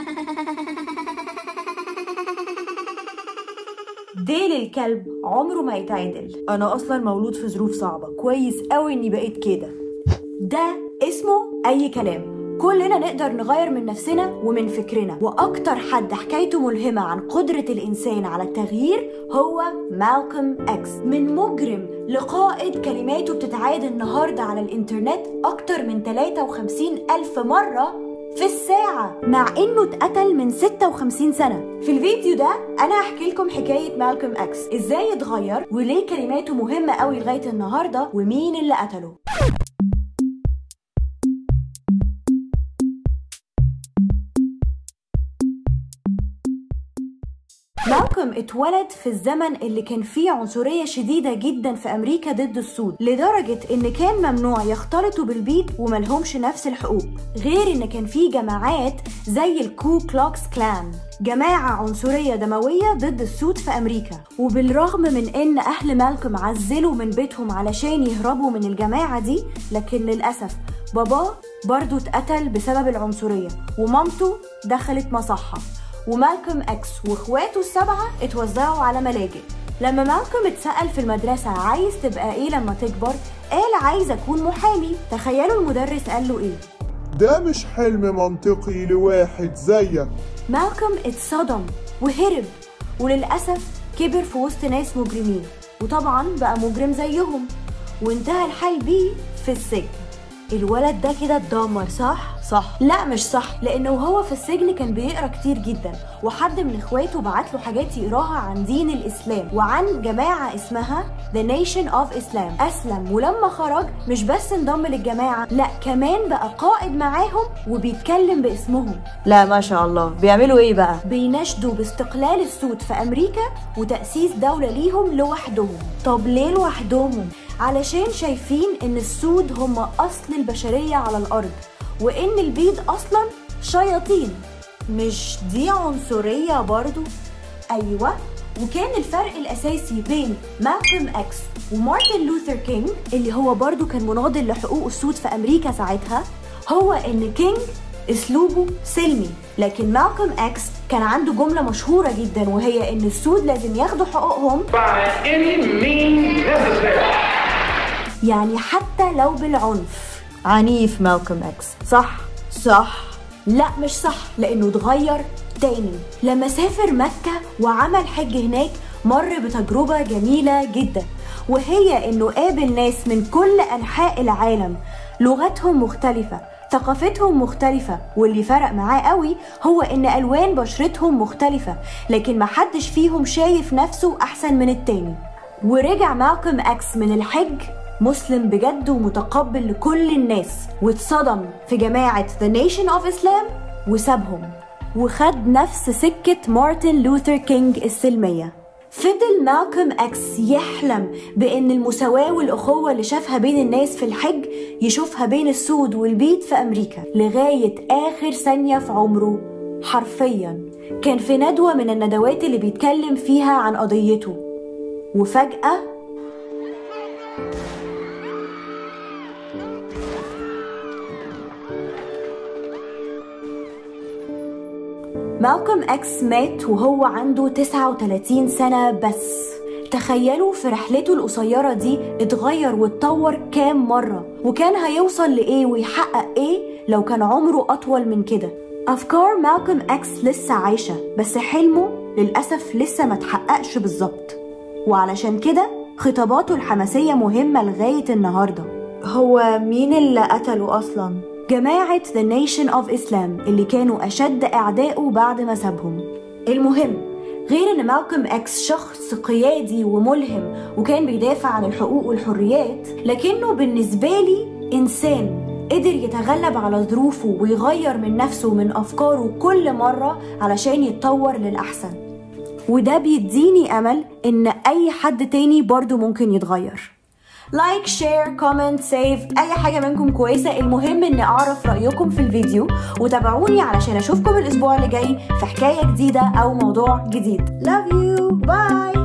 ديل الكلب عمره ما يتعدل انا اصلا مولود في ظروف صعبه كويس قوي اني بقيت كده ده اسمه اي كلام كلنا نقدر نغير من نفسنا ومن فكرنا واكتر حد حكايته ملهمه عن قدره الانسان على التغيير هو مالكوم اكس من مجرم لقائد كلماته بتتعاد النهارده على الانترنت اكتر من 53 الف مره في الساعة مع انه اتقتل من 56 سنة في الفيديو ده انا هحكي لكم حكاية مالكوم اكس ازاي اتغير وليه كلماته مهمة قوي لغاية النهاردة ومين اللي قتله مالكوم اتولد في الزمن اللي كان فيه عنصرية شديدة جدا في أمريكا ضد السود لدرجة إن كان ممنوع يختلطوا بالبيض وملهمش نفس الحقوق غير إن كان فيه جماعات زي الكو كلوكس كلان جماعة عنصرية دموية ضد السود في أمريكا وبالرغم من إن أهل مالكوم عزلوا من بيتهم علشان يهربوا من الجماعة دي لكن للأسف باباه برضه اتقتل بسبب العنصرية ومامته دخلت مصحة ومالكوم اكس واخواته السبعه اتوزعوا على ملاجئ لما مالكوم اتسأل في المدرسة عايز تبقى ايه لما تكبر قال عايز اكون محامي تخيلوا المدرس قال له ايه ده مش حلم منطقي لواحد زيك مالكوم اتصدم وهرب وللأسف كبر في وسط ناس مجرمين وطبعا بقى مجرم زيهم وانتهى الحال بيه في السجن الولد ده كده اتدمر صح؟ صح لا مش صح لانه وهو في السجن كان بيقرا كتير جدا وحد من اخواته بعت له حاجات يقراها عن دين الاسلام وعن جماعه اسمها The Nation of Islam اسلم ولما خرج مش بس انضم للجماعه لا كمان بقى قائد معاهم وبيتكلم باسمهم لا ما شاء الله بيعملوا ايه بقى بيناشدوا باستقلال السود في امريكا وتاسيس دوله ليهم لوحدهم طب ليه لوحدهم علشان شايفين ان السود هم اصل البشريه على الارض وان البيض اصلا شياطين مش دي عنصريه برضو ايوه وكان الفرق الاساسي بين مالكوم اكس ومارتن لوثر كينج اللي هو برضو كان مناضل لحقوق السود في امريكا ساعتها هو ان كينج اسلوبه سلمي لكن مالكوم اكس كان عنده جمله مشهوره جدا وهي ان السود لازم ياخدوا حقوقهم by any means necessary. يعني حتى لو بالعنف عنيف مالكوم اكس صح صح لا مش صح لانه اتغير تاني لما سافر مكة وعمل حج هناك مر بتجربة جميلة جدا وهي انه قابل ناس من كل انحاء العالم لغتهم مختلفة ثقافتهم مختلفة واللي فرق معاه قوي هو ان الوان بشرتهم مختلفة لكن محدش فيهم شايف نفسه احسن من التاني ورجع مالكوم اكس من الحج مسلم بجد ومتقبل لكل الناس واتصدم في جماعة The Nation of Islam وسابهم وخد نفس سكة مارتن لوثر كينج السلمية فضل مالكوم اكس يحلم بان المساواة والاخوة اللي شافها بين الناس في الحج يشوفها بين السود والبيض في امريكا لغاية اخر ثانية في عمره حرفيا كان في ندوة من الندوات اللي بيتكلم فيها عن قضيته وفجأة مالكوم اكس مات وهو عنده 39 سنة بس تخيلوا في رحلته القصيرة دي اتغير واتطور كام مرة وكان هيوصل لإيه ويحقق إيه لو كان عمره أطول من كده أفكار مالكوم اكس لسه عايشة بس حلمه للأسف لسه ما تحققش بالظبط وعلشان كده خطاباته الحماسية مهمة لغاية النهاردة هو مين اللي قتله أصلا؟ جماعة The Nation of Islam اللي كانوا أشد أعدائه بعد ما سابهم المهم غير ان مالكوم اكس شخص قيادي وملهم وكان بيدافع عن الحقوق والحريات لكنه بالنسبة لي إنسان قدر يتغلب على ظروفه ويغير من نفسه ومن أفكاره كل مرة علشان يتطور للأحسن وده بيديني أمل إن أي حد تاني برضو ممكن يتغير لايك شير كومنت سيف اي حاجه منكم كويسه المهم اني اعرف رايكم في الفيديو وتابعوني علشان اشوفكم الاسبوع اللي جاي في حكايه جديده او موضوع جديد love you باي